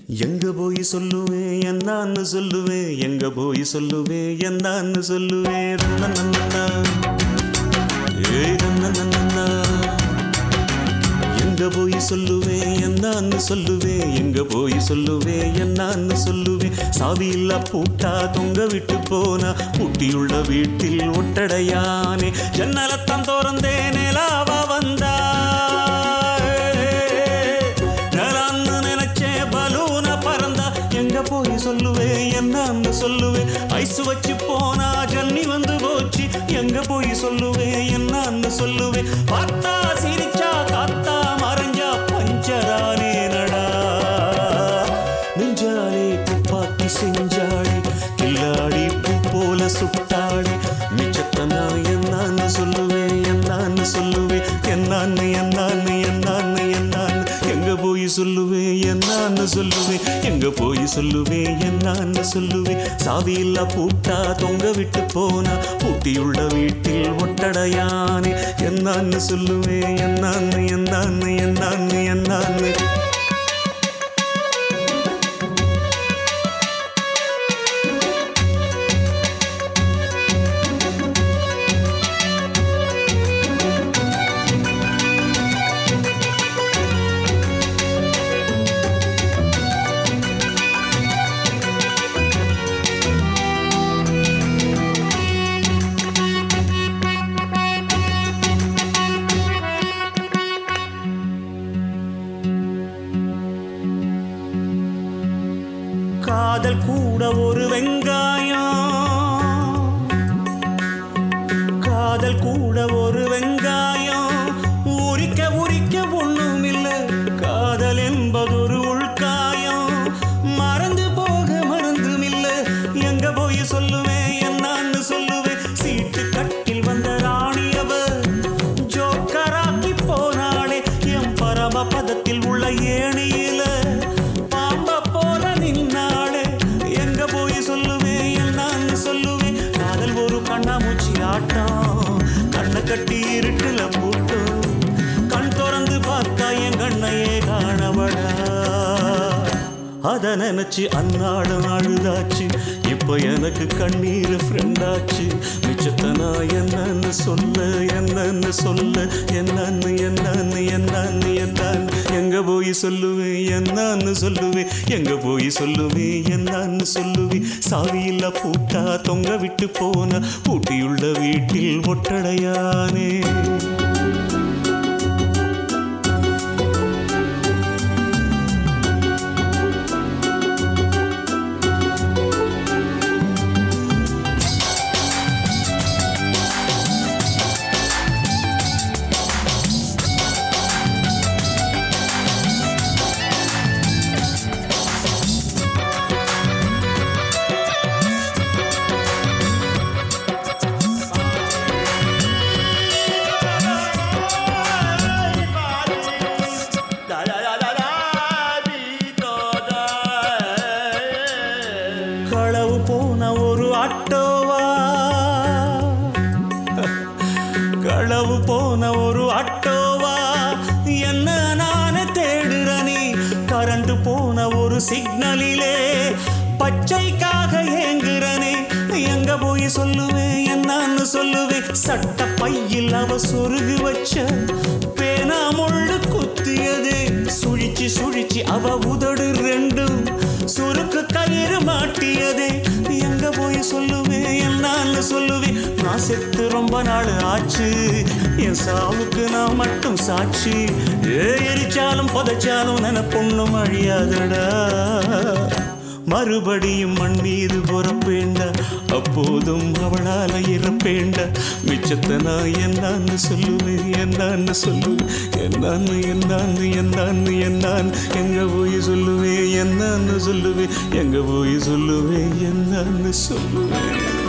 எங்க போய் சொல்லுவேன் என்னான்னு சொல்லுவேன் எங்க போய் சொல்லுவேன் என்னான்னு சொல்லுவேன் ரன்னன்னன்னா. ஏய் ரன்னன்னன்னா. எங்க போய் சொல்லுவேன் என்னான்னு சொல்லுவேன் எங்க போய் சொல்லுவேன் என்னான்னு சொல்லுவேன் சாவி இல்ல பூட்டா தொங்க விட்டு போனா பூட்டியுள்ள வீட்டில் ஒட்டடையானே ஜன்னலத்தான் திறந்தேன் நிலாவா வந்தா நிலான்னு நினைச்சேன் பலூன பறந்தா எங்க போய் சொல்லுவேன் என்னன்னு சொல்லுவேன் ஐஸ் வச்சு போனா ஜன்னி வந்து போச்சு எங்க போய் சொல்லுவேன் என்னன்னு சொல்லுவேன் பார்த்தா சிரிச்சா காத்தா மறைஞ்சா பஞ்சரானே நடா நெஞ்சாலே துப்பாக்கி செஞ்சாடி கில்லாடி பூ போல சுட்டாடி மிச்சத்தை நான் என்னான்னு சொல்லுவேன் என்னான்னு சொல்லுவேன் என்னான்னு என்னான்னு என்னான்னு என்னான்னு எங்க போய் சொல்லுவேன் என்னான்னு சொல்லுவேன் எங்க போய் சொல்லுவேன் என்னான்னு சொல்லுவேன் சாவி இல்ல பூட்டா தொங்க விட்டு போனா பூட்டியுள்ள வீட்டில் ஒட்டடையானே என்னான்னு சொல்லுவேன் என்னான்னு என்னான்னு என்னான்னு என்னான்னு காதல் கூட ஒரு வெங்காயம் காதல் கூட ஒரு வெங்காயம் உரிக்க உரிக்க ஒண்ணும் இல்ல காதல் என்பது ஒரு உள்காயம் மறந்து போக மறந்தும் இல்ல எங்க போய் சொல்லுவேன் என்னான்னு சொல்லுவேன் சீட்டு கட்டில் வந்த ராணியவ ஜோக்கராக்கி போனாளே என் பரம பதத்தில் உள்ள ஏணியில பாம்ப போல நின்னாளே எங்க போய் சொல்லுவேன் என்னான்னு சொல்லுவேன் காதல் ஒரு கண்ணாமூச்சி ஆட்டம் கண்ணை கட்டி இருட்டுல பூட்டும் கண் திறந்து பார்த்தா என் கண்ணையே காணவடா அத நினைச்சு அந்நாடும் அழுதாச்சு இப்ப எனக்கு கண்ணீர் ஃப்ரெண்டாச்சு மிச்சத்தை நான் என்னன்னு சொல்ல என்னன்னு சொல்ல என்னன்னு என்னன்னு என்னன்னு என்னன்னு எங்க போய் சொல்லுவேன் என்னன்னு சொல்லுவேன் எங்க போய் சொல்லுவேன் என்னன்னு சொல்லுவேன் சாவி இல்ல பூட்டா தொங்க விட்டு போன பூட்டியுள்ள வீட்டில் ஒட்டடையானே களவு போன ஒரு ஆட்டோவா களவு போன ஒரு ஆட்டோவா என்ன நானே தேடுறனி கரண்ட் போன ஒரு சிக்னலிலே பச்சைக்காக ஏங்குறனே எங்க போய் சொல்லுவேன் என்னன்னு சொல்லுவேன் சட்ட பையில் அவ சொருகு வச்ச பேனா முள்ளு குத்தியதே சுழிச்சு சுழிச்சு அவ உதடு ரெண்டும் சுருக்கு கயிறு மாட்டியதே எங்க போய் சொல்லுவேன் என்னான்னு சொல்லுவேன் நான் செத்து ரொம்ப நாள் ஆச்சு என் சாவுக்கு நான் மட்டும் சாட்சி ஏ எரிச்சாலும் புதைச்சாலும் நினைப்பொண்ணும் அழியாதடா மறுபடியும் மண் மீது பொறப்பேண்ட அப்போதும் அவளால இறப்பேண்ட மிச்சத்தை நான் என்னான்னு சொல்லுவேன் என்னான்னு சொல்லுவேன் என்னான்னு என்னான்னு என்னான்னு என்னான்னு எங்க போய் சொல்லுவேன் என்னான்னு சொல்லுவேன் எங்க போய் சொல்லுவேன் என்னான்னு சொல்லுவேன்